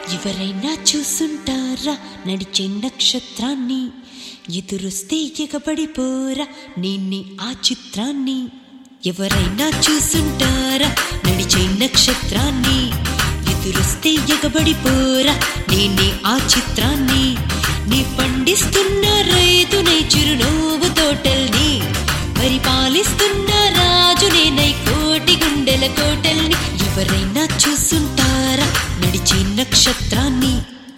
ఎవరైనా చూసుంటారా నడిచే నక్షత్రాన్ని ఎదురొస్తే ఎగబడిపోరా నిన్ని ఆ చిత్రాన్ని ఎవరైనా చూసుంటారా నడిచే నక్షత్రాన్ని ఎదురొస్తే ఎగబడిపోరా నేనే ఆ చిత్రాన్ని నీ పండిస్తున్న రైతునై చిరునవ్వు తోటల్ని పరిపాలిస్తున్న రాజునేనై కోటి గుండెల కోటల్ని ఎవరైనా చూసుంటారా నడిచే నక్షత్రాన్ని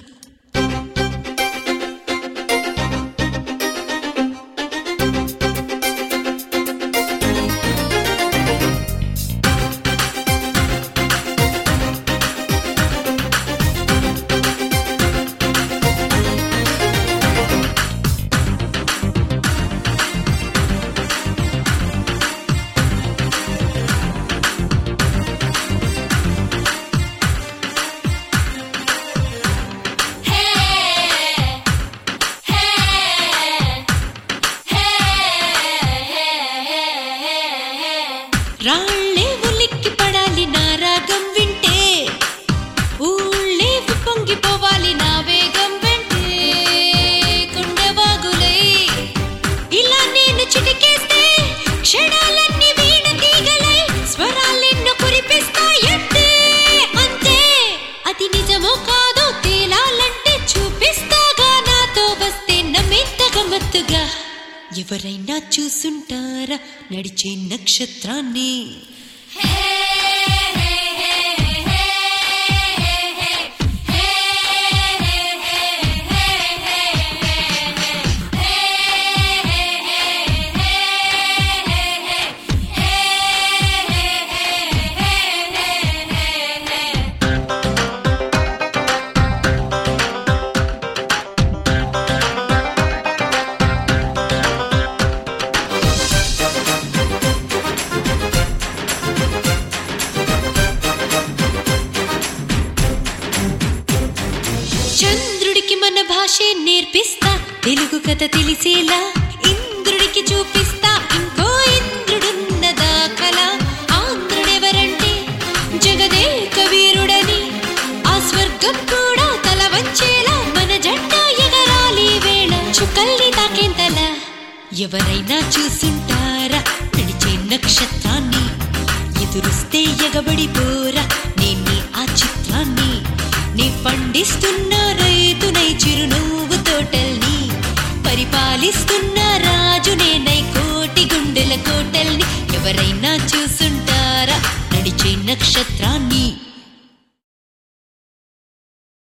రాళ్ళే ఉలిక్కి పడాలి నా రాగం వింటే ఊళ్ళే పొంగిపోవాలి నా వేగం వెంటే కొండవాగులై ఇలా నేను చిటికేస్తే క్షణాలన్నీ వీణ తీగలై స్వరాలెన్నో కురిపిస్తాయంటే అంతే అది నిజమో కాదో తేలాలంటే చూపిస్తాగా నాతో వస్తే నమ్మింత గమ్మత్తుగా ఎవరైనా చూసుంటారా నడిచే నక్షత్రాన్ని చంద్రుడికి మన భాషే నేర్పిస్తా తెలుగు కథ తెలిసేలా ఇంద్రుడికి చూపిస్తా ఇంకో ఇంద్రుడున్నదా కళ ఆంధ్రుడెవరంటే జగదే కవీరుడని ఆ స్వర్గం కూడా తల వంచేలా మన జెండా ఎగరాలి వేళ చుక్కల్ని తాకేంతలా ఎవరైనా చూసుంటారా నడిచే నక్షత్రాన్ని ఎదురుస్తే ఎగబడిపోరా నేనే ఆ చిత్రాన్ని నీ పండిస్తున్న రైతునై చిరునవ్వు తోటల్ని పరిపాలిస్తున్న రాజునేనై కోటి గుండెల కోటల్ని ఎవరైనా చూసుంటారా నడిచే నక్షత్రాన్ని